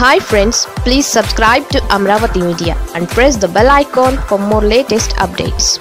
hi friends please subscribe to Amaravati media and press the bell icon for more latest updates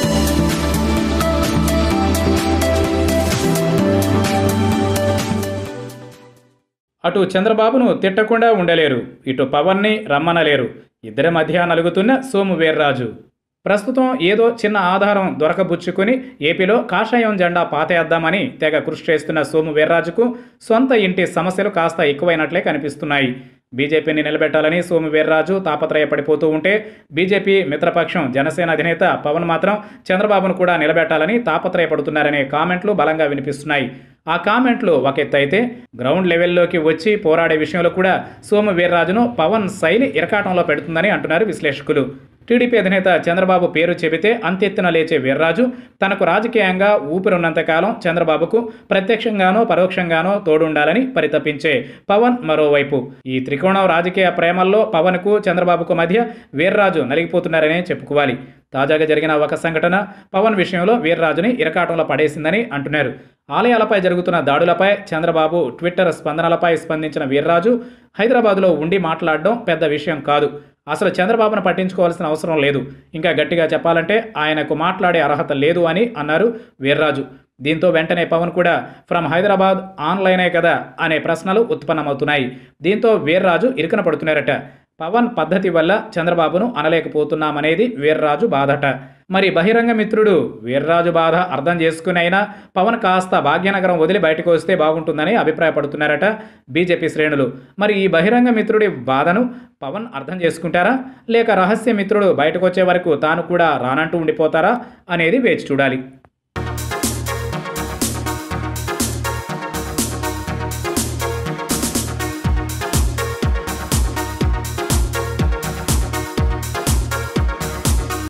అటు చంద్రబాబును తిట్టకుండా ఉండలేరు ఇటు పవన్ని రమ్మనలేరు ఇద్దరి మధ్య నలుగుతున్న సోము వీర్రాజు ప్రస్తుతం ఏదో చిన్న ఆధారం దొరకబుచ్చుకుని ఏపీలో కాషాయం జెండా పాతేద్దామని తెగ కృషి చేస్తున్న సోము వీర్రాజుకు సొంత ఇంటి సమస్యలు కాస్త ఎక్కువైనట్లే కనిపిస్తున్నాయి బీజేపీని నిలబెట్టాలని సోము వీర్రాజు తాపత్రయపడిపోతూ ఉంటే బీజేపీ మిత్రపక్షం జనసేన అధినేత పవన్ మాత్రం చంద్రబాబును కూడా నిలబెట్టాలని తాపత్రయపడుతున్నారనే కామెంట్లు బలంగా వినిపిస్తున్నాయి ఆ కామెంట్లు ఒక ఎత్తు అయితే గ్రౌండ్ లెవెల్లోకి వచ్చి పోరాడే విషయంలో కూడా సోము వీర్రాజును పవన్ శైలి ఇరకాటంలో పెడుతుందని అంటున్నారు విశ్లేషకులు టీడీపీ అధినేత చంద్రబాబు పేరు చెబితే అంతెత్తున లేచే వీర్రాజు తనకు రాజకీయంగా ఊపిరున్నంతకాలం చంద్రబాబుకు ప్రత్యక్షంగానో పరోక్షంగానో తోడుండాలని పరితపించే పవన్ మరోవైపు ఈ త్రికోణం రాజకీయ ప్రేమల్లో పవన్కు చంద్రబాబుకు మధ్య వీర్రాజు నలిగిపోతున్నారనే చెప్పుకోవాలి తాజాగా జరిగిన ఒక సంఘటన పవన్ విషయంలో వీర్రాజుని ఇరకాటంలో పడేసిందని అంటున్నారు ఆలయాలపై జరుగుతున్న దాడులపై చంద్రబాబు ట్విట్టర్ స్పందనలపై స్పందించిన వీర్రాజు హైదరాబాదులో ఉండి మాట్లాడడం పెద్ద విషయం కాదు అసలు చంద్రబాబును పట్టించుకోవాల్సిన అవసరం లేదు ఇంకా గట్టిగా చెప్పాలంటే ఆయనకు మాట్లాడే అర్హత లేదు అని అన్నారు వీర్రాజు దీంతో వెంటనే పవన్ కూడా ఫ్రమ్ హైదరాబాద్ ఆన్లైనే కదా అనే ప్రశ్నలు ఉత్పన్నమవుతున్నాయి దీంతో వీర్రాజు ఇరుకన పడుతున్నారట పవన్ పద్ధతి వల్ల చంద్రబాబును అనలేకపోతున్నామనేది వీర్రాజు బాధట మరి బహిరంగ మిత్రుడు వీర్రాజు బాధ అర్థం చేసుకుని అయినా పవన్ కాస్త భాగ్యనగరం వదిలి బయటకు వస్తే బాగుంటుందని అభిప్రాయపడుతున్నారట బీజేపీ శ్రేణులు మరి ఈ బహిరంగ మిత్రుడి బాధను పవన్ అర్థం చేసుకుంటారా లేక రహస్య మిత్రుడు బయటకు వచ్చే వరకు తాను కూడా రానంటూ ఉండిపోతారా అనేది వేచి చూడాలి